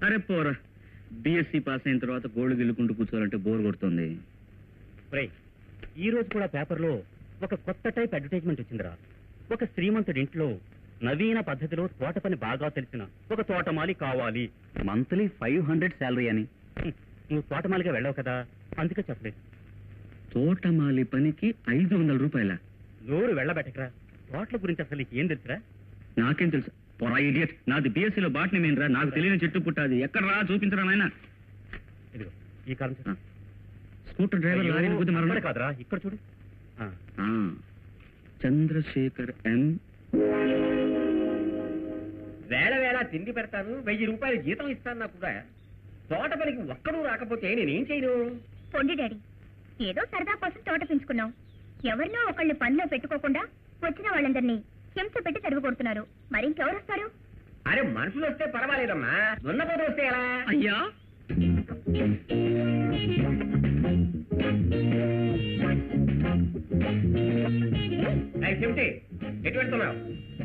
అరే పోరా BSc pass అయిన తర్వాత గోల్డ్ గిల్లుకుంటూ కూర్చోవాలంటే బోర్ కొడుతుంది రే ఈ రోజు కూడా పేపర్లో ఒక కొత్త టైప్ అడ్వర్టైజ్మెంట్ వచ్చిందిరా ఒక శ్రీమంతుడి ఇంట్లో నవీన పద్ధతిలో తోట పని బాగా తెలిసిన ఒక తోటమాలి కావాలి మంత్లీ ఫైవ్ హండ్రెడ్ శాలరీ అని హ్మ్, నువ్వు తోటమాలిగా వెళ్ళావు కదా అందుకే చెప్పలేదు తోటమాలి పనికి ఐదు వందల రూపాయల నోరు వెళ్ళబెట్టకరా తోటల గురించి అసలు నీకు ఏం తెలుసురా నాకేం తెలుసు పొరా ఇడియట్ నాది BSc లో బాట్ని మెయిన్ రా నాకు తెలియని చెట్టు పుట్టాది ఎక్కడ రా చూపించరా నాయన ఇదిగో ఈ కాలం చూడు. స్కూటర్ డ్రైవర్ అయ్యో, లారీని గుద్ది అక్కడ మరణం కాదురా ఇక్కడ చూడు ఆ, ఆ, చంద్రశేఖర్ ఎన్ వేళ వేళ తిండి పెడతాను వెయ్యి రూపాయలు జీతం ఇస్తాను కూడా తోట పనికి ఒక్కడూ రాకపోతే నేనేం చేయను పొండి డాడీ ఏదో సరదా కోసం తోట పెంచుకున్నాం ఎవరినో ఒకళ్ళని పనిలో పెట్టుకోకుండా వచ్చిన వాళ్ళందరినీ హింస పెట్టి తరుగు కొడుతున్నారు మరి ఇంకెవరు వస్తారు అరే మనుషులు వస్తే పర్వాలేదమ్మా దున్నపోతు వస్తే ఎలా అయ్యా అయి చెవిటి ఎటు పెడుతున్నావు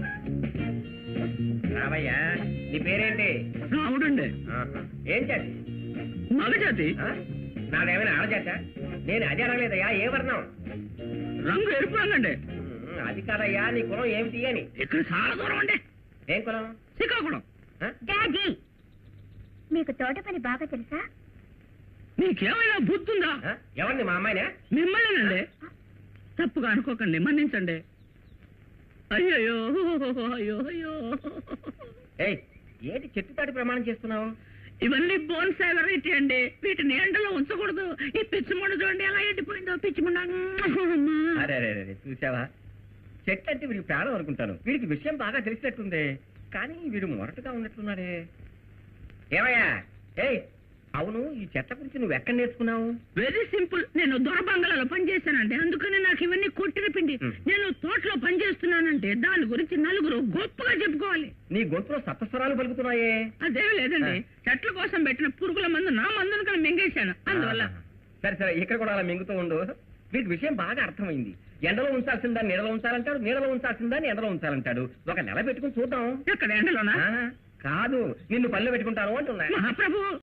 రావయ్యా నీ పేరేంటి రావుడండి ఆహా. ఏం చేతి మగజాతి నాదేమైనా ఆడజాత నేను అదే అనలేదయ్యా ఏ వర్ణం రంగు ఎరుపు రంగండి ఉమ్, అది కాదయ్యా నీ కులం ఏమిటి అని ఇక్కడ చాలా దూరం అండి ఏం కులం శ్రీకాకుళం ఆ? డాడీ మీకు తోట పని బాగా తెలుసా నీకేమైనా బుద్ధి ఉందా ఆ? ఎవరిని మా అమ్మాయినా మిమ్మల్నేనండి తప్పుగా అనుకోకండి మన్నించండి అయ్యయ్యో అయ్యో అయ్యో ఏయ్ ఏంటి చెట్టు తాటి ప్రమాణం చేస్తున్నావు ఇవన్నీ బోన్ వెరైటీ అండి వీటిని ఎండలో ఉంచకూడదు ఈ పిచ్చి ముండ చూడండి ఎలా ఎండిపోయిందో పిచ్చి ముండ అరే అరే అరే చూసావా చెట్టు అంటే వీడికి ప్రాణం అనుకుంటాను వీడికి విషయం బాగా తెలిసినట్టుంది కానీ వీడు మొరటుగా ఉన్నట్లున్నాడే ఏమయ్యా ఏయ్ అవును ఈ చెట్ల గురించి నువ్వు ఎక్కడ నేర్చుకున్నావు వెరీ సింపుల్ నేను దొరబంగళలో పనిచేశానండి అందుకని నాకు ఇవన్నీ కొట్టిన పిండి Hmm. నేను తోటలో పనిచేస్తున్నానంటే దాని గురించి నలుగురు గొప్పగా చెప్పుకోవాలి నీ గొంతులో సప్తస్వరాలు పలుకుతున్నాయే అదేం లేదండి చెట్ల కోసం పెట్టిన పురుగుల మందు నా మందును కానీ మింగేశాను అందువల్ల ఆహా. సరే సరే ఇక్కడ కూడా అలా మింగుతూ ఉండు వీడికి విషయం బాగా అర్థమైంది ఎండలో ఉంచాల్సిన దాన్ని నీడలో ఉంచాలంటాడు నీడలో ఉంచాల్సిన దాన్ని ఎండలో ఉంచాలంటాడు ఒక నెల పెట్టుకుని చూద్దాం ఎక్కడ ఎండలోనా ఆ, కాదు నిన్ను పనిలో పెట్టుకుంటాను అంటున్నా మహాప్రభు